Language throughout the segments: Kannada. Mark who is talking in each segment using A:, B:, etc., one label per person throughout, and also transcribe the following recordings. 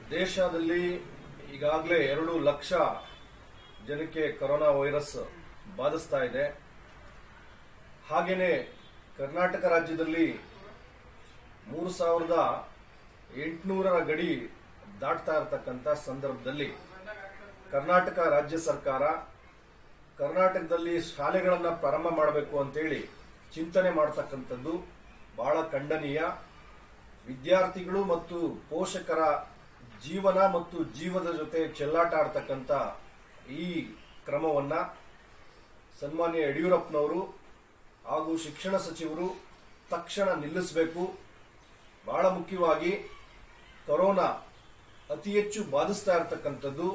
A: ದೇಶದಲ್ಲಿ ಈಗಾಗಲೇ ಎರಡು ಲಕ್ಷ ಜನಕ್ಕೆ ಕೊರೋನಾ ವೈರಸ್ ಬಾಧಿಸ್ತಾ ಇದೆ ಹಾಗೇನೆ ಕರ್ನಾಟಕ ರಾಜ್ಯದಲ್ಲಿ ಮೂರು ಸಾವಿರದ ಎಂಟುನೂರರ ಗಡಿ ದಾಟ್ತಾ ಇರತಕ್ಕಂಥ ಸಂದರ್ಭದಲ್ಲಿ ಕರ್ನಾಟಕ ರಾಜ್ಯ ಸರ್ಕಾರ ಕರ್ನಾಟಕದಲ್ಲಿ ಶಾಲೆಗಳನ್ನು ಪ್ರಾರಂಭ ಮಾಡಬೇಕು ಅಂತೇಳಿ ಚಿಂತನೆ ಮಾಡತಕ್ಕಂಥದ್ದು ಬಹಳ ಖಂಡನೀಯ ವಿದ್ಯಾರ್ಥಿಗಳು ಮತ್ತು ಪೋಷಕರ ಜೀವನ ಮತ್ತು ಜೀವದ ಜೊತೆ ಚೆಲ್ಲಾಟ ಆಡ್ತಕ್ಕಂಥ ಈ ಕ್ರಮವನ್ನ ಸನ್ಮಾನ್ಯ ಯಡಿಯೂರಪ್ಪನವರು ಹಾಗೂ ಶಿಕ್ಷಣ ಸಚಿವರು ತಕ್ಷಣ ನಿಲ್ಲಿಸಬೇಕು ಬಹಳ ಮುಖ್ಯವಾಗಿ ಕೊರೋನಾ ಅತಿ ಹೆಚ್ಚು ಬಾಧಿಸ್ತಾ ಇರತಕ್ಕಂಥದ್ದು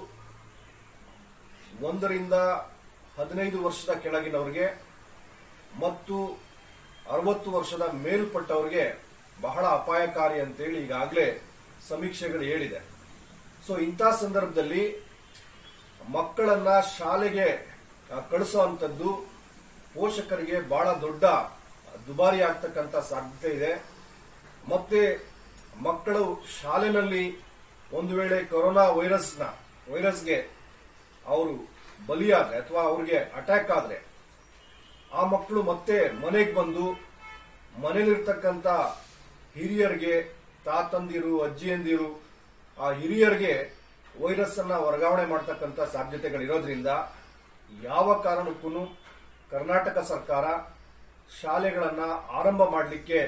A: ಒಂದರಿಂದ ಹದಿನೈದು ವರ್ಷದ ಕೆಳಗಿನವರಿಗೆ ಮತ್ತು ಅರವತ್ತು ವರ್ಷದ ಮೇಲ್ಪಟ್ಟವರಿಗೆ ಬಹಳ ಅಪಾಯಕಾರಿ ಅಂತೇಳಿ ಈಗಾಗಲೇ ಸಮೀಕ್ಷೆಗಳು ಹೇಳಿದೆ ಸೊ ಇಂಥ ಸಂದರ್ಭದಲ್ಲಿ ಮಕ್ಕಳನ್ನ ಶಾಲೆಗೆ ಕಳಿಸುವಂಥದ್ದು ಪೋಷಕರಿಗೆ ಬಹಳ ದೊಡ್ಡ ದುಬಾರಿ ಆಗ್ತಕ್ಕಂಥ ಸಾಧ್ಯತೆ ಇದೆ ಮತ್ತೆ ಮಕ್ಕಳು ಶಾಲೆನಲ್ಲಿ ಒಂದು ವೇಳೆ ಕೊರೋನಾ ವೈರಸ್ನ ವೈರಸ್ಗೆ ಅವರು ಬಲಿಯಾದ್ರೆ ಅಥವಾ ಅವ್ರಿಗೆ ಅಟ್ಯಾಕ್ ಆದ್ರೆ ಆ ಮಕ್ಕಳು ಮತ್ತೆ ಮನೆಗೆ ಬಂದು ಮನೇಲಿರ್ತಕ್ಕಂಥ ಹಿರಿಯರಿಗೆ ತಾತಂದಿರು ಅಜ್ಜಿಯಂದಿರು ಆ ಹಿರಿಯರಿಗೆ ವೈರಸ್ ಅನ್ನ ವರ್ಗಾವಣೆ ಮಾಡತಕ್ಕಂಥ ಸಾಧ್ಯತೆಗಳಿರೋದ್ರಿಂದ ಯಾವ ಕಾರಣಕ್ಕೂ ಕರ್ನಾಟಕ ಸರ್ಕಾರ ಶಾಲೆಗಳನ್ನ ಆರಂಭ ಮಾಡಲಿಕ್ಕೆ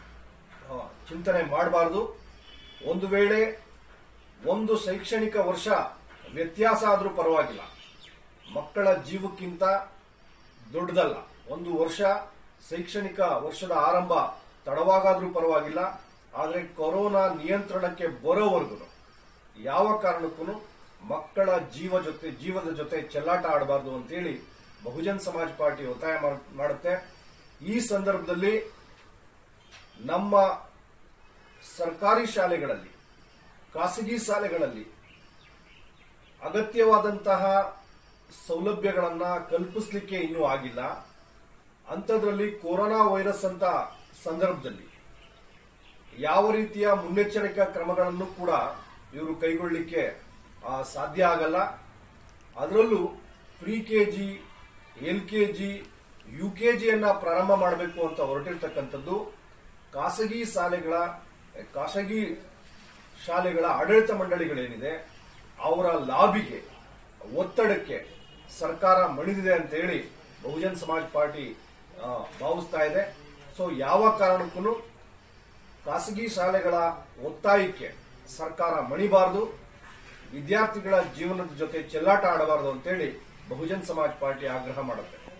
A: ಚಿಂತನೆ ಮಾಡಬಾರದು ಒಂದು ವೇಳೆ ಒಂದು ಶೈಕ್ಷಣಿಕ ವರ್ಷ ವ್ಯತ್ಯಾಸ ಆದರೂ ಪರವಾಗಿಲ್ಲ ಮಕ್ಕಳ ಜೀವಕ್ಕಿಂತ ದೊಡ್ಡದಲ್ಲ ಒಂದು ವರ್ಷ ಶೈಕ್ಷಣಿಕ ವರ್ಷದ ಆರಂಭ ತಡವಾಗಾದ್ರೂ ಪರವಾಗಿಲ್ಲ ಆದರೆ ಕೊರೋನಾ ನಿಯಂತ್ರಣಕ್ಕೆ ಬರೋವರೆಗೂ ಯಾವ ಕಾರಣಕ್ಕೂ ಮಕ್ಕಳ ಜೀವ ಜೊತೆ ಜೀವದ ಜೊತೆ ಚೆಲ್ಲಾಟ ಆಡಬಾರ್ದು ಅಂತೇಳಿ ಬಹುಜನ್ ಸಮಾಜ್ ಪಾರ್ಟಿ ಒತ್ತಾಯ ಮಾಡ್- ಮಾಡುತ್ತೆ ಈ ಸಂದರ್ಭದಲ್ಲಿ ನಮ್ಮ ಸರ್ಕಾರಿ ಶಾಲೆಗಳಲ್ಲಿ ಖಾಸಗಿ ಶಾಲೆಗಳಲ್ಲಿ ಅಗತ್ಯವಾದಂತಹ ಸೌಲಭ್ಯಗಳನ್ನ ಕಲ್ಪಿಸಲಿಕ್ಕೆ ಇನ್ನೂ ಆಗಿಲ್ಲ ಅಂಥದ್ರಲ್ಲಿ ಕೊರೋನಾ ವೈರಸ್ ಅಂತ ಸಂದರ್ಭದಲ್ಲಿ ಯಾವ ರೀತಿಯ ಮುನ್ನೆಚ್ಚರಿಕಾ ಕ್ರಮಗಳನ್ನು ಕೂಡ ಇವರು ಕೈಗೊಳ್ಳಲಿಕ್ಕೆ ಆ, ಸಾಧ್ಯ ಆಗಲ್ಲ ಅದರಲ್ಲೂ pre K G L K G U K ಜಿಯನ್ನ ಪ್ರಾರಂಭ ಮಾಡಬೇಕು ಅಂತ ಹೊರಟಿರ್ತಕ್ಕಂಥದ್ದು ಖಾಸಗಿ ಶಾಲೆಗಳ ಖಾಸಗಿ ಶಾಲೆಗಳ ಆಡಳಿತ ಮಂಡಳಿಗಳೇನಿದೆ ಅವರ ಲಾಬಿಗೆ ಒತ್ತಡಕ್ಕೆ ಸರ್ಕಾರ ಮಣಿದಿದೆ ಅಂತ ಹೇಳಿ ಬಹುಜನ್ ಸಮಾಜ್ ಪಾರ್ಟಿ ಆ, ಭಾವಿಸ್ತಾ ಇದೆ ಸೊ ಯಾವ ಕಾರಣಕ್ಕೂ ಖಾಸಗಿ ಶಾಲೆಗಳ ಒತ್ತಾಯಕ್ಕೆ ಸರ್ಕಾರ ಮಣಿಬಾರದು ವಿದ್ಯಾರ್ಥಿಗಳ ಜೀವನದ ಜೊತೆ ಚೆಲ್ಲಾಟ ಆಡಬಾರದು ಅಂತೇಳಿ ಬಹುಜನ್ ಸಮಾಜ್ ಪಾರ್ಟಿ ಆಗ್ರಹ ಮಾಡುತ್ತೆ